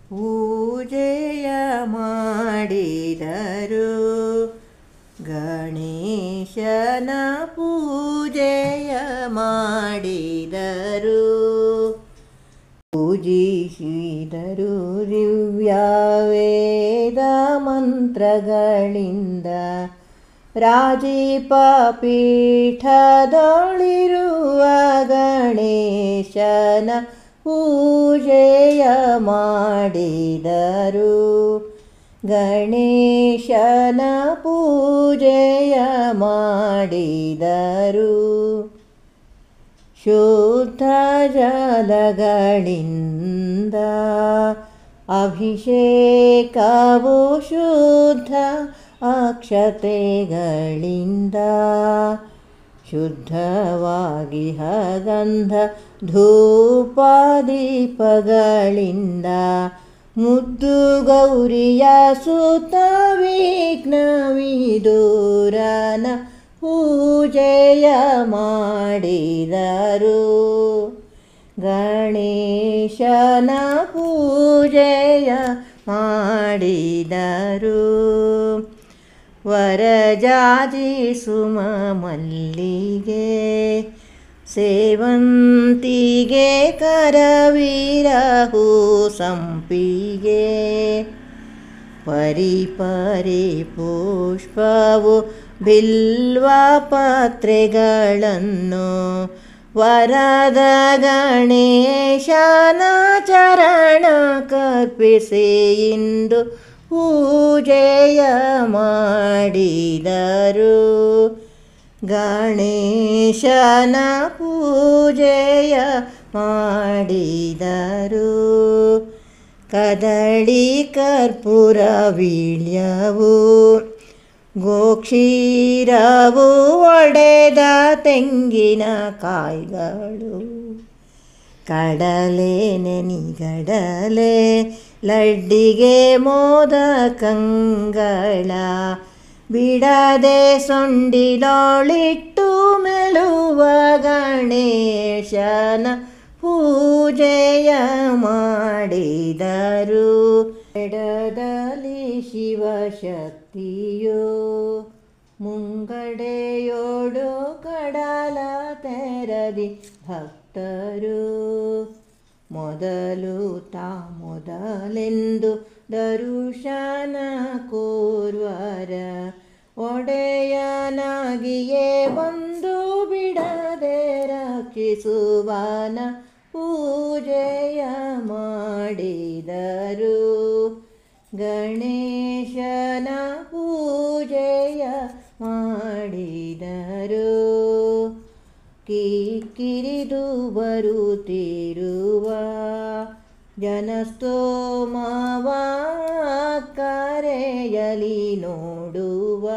ಪೂಜೆಯ ಮಾಡಿದರು ಗಣೇಶನ ಪೂಜೆಯ ಮಾಡಿದರು ಪೂಜಿಸಿದರು ದಿವ್ಯ ವೇದ ಮಂತ್ರಗಳಿಂದ ರಾಜೀಪ ಪೀಠದೊಳಿರುವ ಗಣೇಶನ ಪೂಜೆಯ ಮಾಡಿದರು ಗಣೇಶನ ಪೂಜೆಯ ಮಾಡಿದರು ಶುದ್ಧ ಜಲಗಳಿಂದ ಅಭಿಷೇಕವು ಶುದ್ಧ ಅಕ್ಷತೆಗಳಿಂದ ಶುದ್ಧವಾಗಿ ಹಗಂಧ ಧೂಪ ದೀಪಗಳಿಂದ ಮುದ್ದು ಗೌರಿಯ ಸುತ ವಿಘ್ನ ವಿದೂರನ ಪೂಜೆಯ ಮಾಡಿದರು ಗಣೇಶನ ಪೂಜೆಯ ಮಾಡಿದರು ವರಜಾಜಿ ಸುಮ ಮಲ್ಲಿಗೆ ಸೇವಂತಿಗೆ ಕರವೀರಹು ಸಂಪಿಗೆ ಪರಿ ಪರಿ ಪುಷ್ಪವು ಬಿಲ್ವ ಪತ್ರೆಗಳನ್ನು ವರದ ಗಣೇಶನ ಚರಣ ಕರ್ಪಿಸಿ ಇಂದು ಪೂಜೆಯ ಮಾಡಿದರು ಗಣೇಶನ ಪೂಜೆಯ ಮಾಡಿದರು ಕದಳಿ ಕರ್ಪೂರ ವೀಳ್ಯವು ಗೋಕ್ಷೀರವು ಒಡೆದ ತೆಂಗಿನ ಕಾಯಿಗಳು ಕಡಲೆ ನೆನಿಗಡಲೆ ಲಡ್ಡಿಗೆ ಮೋದಕಂಗಳ ಬಿಡದೆ ಸೊಂಡಿಲೊಳಿಟ್ಟು ಮೆಲುವ ಗಣೇಶನ ಪೂಜೆಯ ಮಾಡಿದರು ಎಡದಲ್ಲಿ ಶಿವಶಕ್ತಿಯು ಮುಂಗಡೆಯೋಡು ಕಡಲ ತೆರದಿ ಭಕ್ತರು ಮೊದಲು ತಾ ಮೊದಲೆಂದು ದರುಶನ ಕೋರ್ವರ ಒಡೆಯನಾಗಿಯೇ ಬಂದು ಬಿಡದೆ ರಕ್ಷಿಸುವನ ಪೂಜೆಯ ಮಾಡಿದರು ಗಣೇಶನ ಪೂಜೆಯ ಮಾಡಿದರು ಕಿಕ್ಕಿರಿದು ಬರುತ್ತಿರುವ ಜನಸ್ತೋಮವ ಕರೆಯಲಿ ನೋಡುವ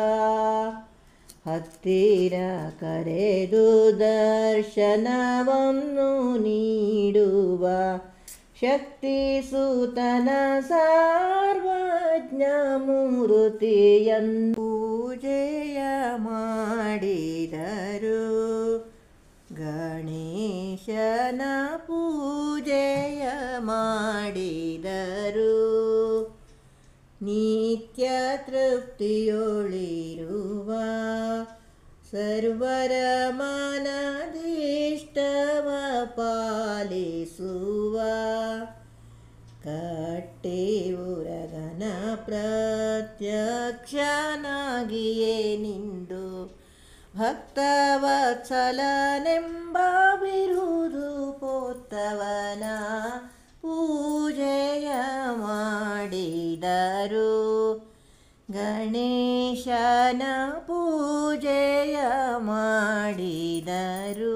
ಹತ್ತಿರ ಕರೆದು ದರ್ಶನವನ್ನು ನೀಡುವ ಶಕ್ತಿ ಸೂತನ ಸರ್ವಜ್ಞ ಮೂರುತಿಯನ್ನು ಪೂಜೆಯ ಮಾಡಿದರು ಗಣೇಶನ ಪೂಜೆಯ ಮಾಡಿದರು ನಿತ್ಯ ತೃಪ್ತಿಯೊಳಿರುವ ಸರ್ವರ ಮನದಿಷ್ಟವ ಪಾಲಿಸುವ ಕಟ್ಟೆಯುರಗನ ಪ್ರತ್ಯಕ್ಷನಾಗಿಯೇ ನಿಂದು ಭಕ್ತವತ್ಸಲನೆಂಬ ಬಿರುದು ಪೋತ್ತವನ ಪೂಜೆಯ ಮಾಡಿದರು ಗಣೇಶನ ಪೂಜೆಯ ಮಾಡಿದರು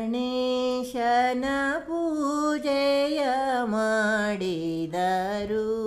ಗಣೇಶನ ಪೂಜೆಯ ಮಾಡಿದರು